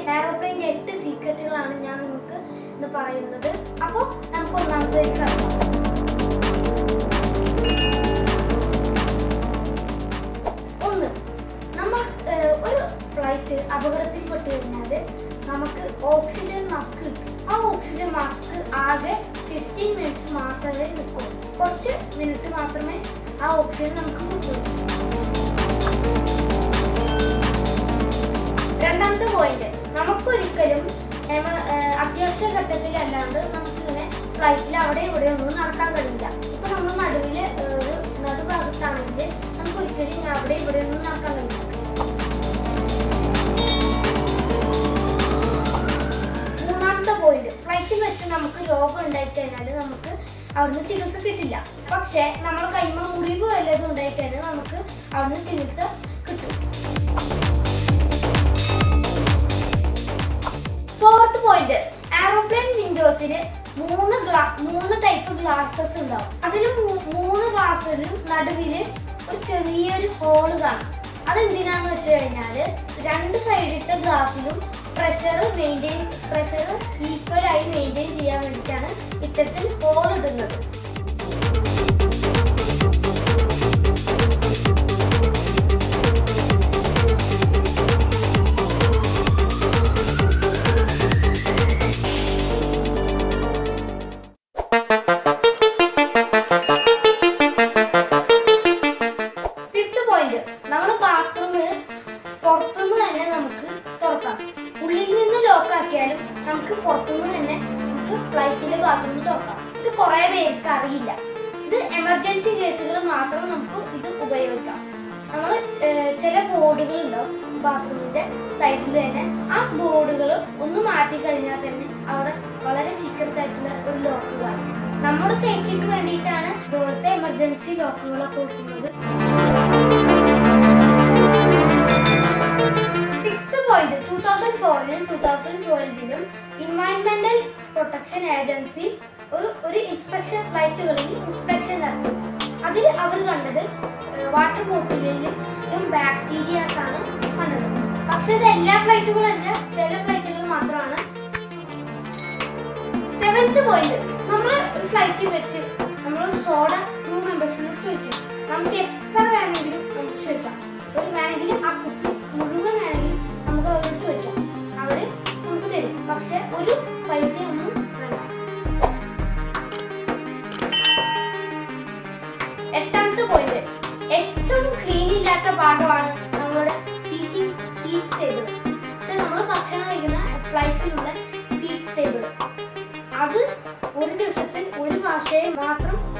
എയറോപ്ലെയിൻ്റെ എട്ട് സീക്രറ്റുകളാണ് ഞാൻ നിങ്ങൾക്ക് ഇന്ന് പറയുന്നത് അപ്പോൾ നമുക്ക് ഒന്നാമത്തെ കടക്കാം ഒന്ന് നമ്മൾ ഏഹ്, ഒരു ഫ്ലൈറ്റ് അപകടത്തിൽപ്പെട്ട് കഴിഞ്ഞാൽ നമുക്ക് ഓക്സിജൻ മാസ്ക് കിട്ടും ആ ഓക്സിജൻ മാസ്ക് ആകെ ഫിഫ്റ്റീൻ മിനിറ്റ്സ് മാത്രമേ നിൽക്കൂ കുറച്ച് മിനിറ്റ് മാത്രമേ ആ ഓക്സിജൻ നമുക്ക് കിട്ടൂ രണ്ടാമത്തെ പോയിന്റ് നമുക്കൊരിക്കലും എമ- ഏഹ് അത്യാവശ്യ ഘട്ടത്തിലല്ലാണ്ട് നമുക്കിങ്ങനെ ഫ്ലൈറ്റിൽ അവിടെ ഇവിടെ ഒന്നും നടക്കാൻ കഴിയില്ല ഇപ്പൊ നമ്മൾ നടുവിൽ ഒരു നടുഭാഗത്താണെങ്കിൽ നമുക്ക് ഒരിക്കലും ഇങ്ങനെ അവിടെ ഇവിടെ ഒന്നും നടക്കാൻ കഴിയില്ല മൂന്നാമത്തെ പോയിന്റ് ഫ്ലൈറ്റിൽ വെച്ച് നമുക്ക് രോഗം ഉണ്ടായിക്കഴിഞ്ഞാൽ നമുക്ക് അവിടുന്ന് ചികിത്സ കിട്ടില്ല പക്ഷേ നമ്മൾ കൈമ മുറിവ് വല്ലതും ഉണ്ടായിക്കഴിഞ്ഞാൽ നമുക്ക് അവിടുന്ന് ചികിത്സ കിട്ടും ഫോർത്ത് പോയിന്റ് എയറോപ്ലെയിൻ വിൻഡോസിൽ മൂന്ന് ഗ്ലാ മൂന്ന് ടൈപ്പ് ഗ്ലാസസ് ഉണ്ടാവും അതിൽ മൂന്ന് ഗ്ലാസ്സിലും നടുവിൽ ഒരു ചെറിയൊരു ഹോള് കാണും അതെന്തിനാന്ന് വെച്ച് കഴിഞ്ഞാൽ രണ്ട് സൈഡിലത്തെ ഗ്ലാസ്സിലും പ്രഷർ മെയിൻറ്റെയിൻ പ്രഷർ ഈക്വൽ ആയി മെയിൻറ്റെയിൻ ചെയ്യാൻ വേണ്ടിയിട്ടാണ് ഇത്തരത്തിൽ ഹോൾ ഇടുന്നത് ഫിഫ്ത്ത് പോയിന്റ് നമ്മൾ ബാത്റൂം പുറത്തുനിന്ന് തന്നെ നമുക്ക് തുറക്കാം ഉള്ളിൽ നിന്ന് ലോക്ക് ആക്കിയാലും നമുക്ക് പുറത്തുനിന്ന് തന്നെ നമുക്ക് ഫ്ലൈറ്റിലെ ബാത്റൂം തുറക്കാം ഇത് കുറെ പേർക്ക് അറിയില്ല ഇത് എമർജൻസി കേസുകൾ മാത്രം നമുക്ക് ഇത് ഉപയോഗിക്കാം നമ്മൾ ചില ബോർഡുകൾ ഉണ്ടാവും ബാത്റൂമിന്റെ സൈഡിൽ തന്നെ ആ ബോർഡുകൾ ഒന്ന് മാറ്റി കഴിഞ്ഞാൽ തന്നെ അവിടെ വളരെ സീക്രട്ട് ആയിട്ടുള്ള ഒരു ലോക്ക് കാണും നമ്മുടെ സേഫ്റ്റിക്ക് വേണ്ടിയിട്ടാണ് ഇതുപോലത്തെ എമർജൻസി ലോക്കുകളൊക്കെ വെക്കുന്നത് സിക്സ്ത് പോയിന്റ് ടൂ തൗസൻഡ് ഫോറിലും ടൂ തൗസൻഡ് ട്വൽവിലും ഇൻവൈറൺമെന്റൽ പ്രൊട്ടക്ഷൻ ഏജൻസി ഒരു ഒരു ഇൻസ്പെക്ഷൻ ഫ്ലൈറ്റുകളിൽ ഇൻസ്പെക്ഷൻ നടത്തി അതിൽ അവർ കണ്ടത് വാട്ടർ ബോട്ടിലും ബാക്ടീരിയാസ് ആണ് കണ്ടത് പക്ഷെ ഇത് എല്ലാ ഫ്ലൈറ്റുകളല്ല ചില ഫ്ലൈറ്റുകൾ മാത്രമാണ് സെവൻത്ത് പോയിന്റ് നമ്മൾ ഒരു ഫ്ലൈറ്റിൽ വെച്ച് നമ്മൾ സോഡ ക്രൂ മെമ്പേഴ്സിനോട് ചോദിക്കും നമുക്ക് എത്ര വേണമെങ്കിലും നമുക്ക് ചോദിക്കാം ഒരു വേണമെങ്കിൽ ആ കുപ്പി മുഴുവൻ വേണമെങ്കിൽ നമുക്ക് അവരോട് ചോദിക്കാം അവര് നമുക്ക് തരും പക്ഷെ ഒരു പൈസ ഒന്നും വേണ്ട എട്ടാമത്തെ പോയിന്റ് ഏറ്റവും ക്ലീൻ ഇല്ലാത്ത ഭാഗമാണ് നമ്മുടെ സീറ്റിംഗ് സീറ്റ് ടേബിൾ നമ്മൾ ഭക്ഷണം കഴിക്കുന്ന ഫ്ലൈറ്റിലുള്ള സീറ്റ് ടേബിൾ അത് ഒരു ദിവസത്തിൽ ഒരു ഭാഷയെ മാത്രം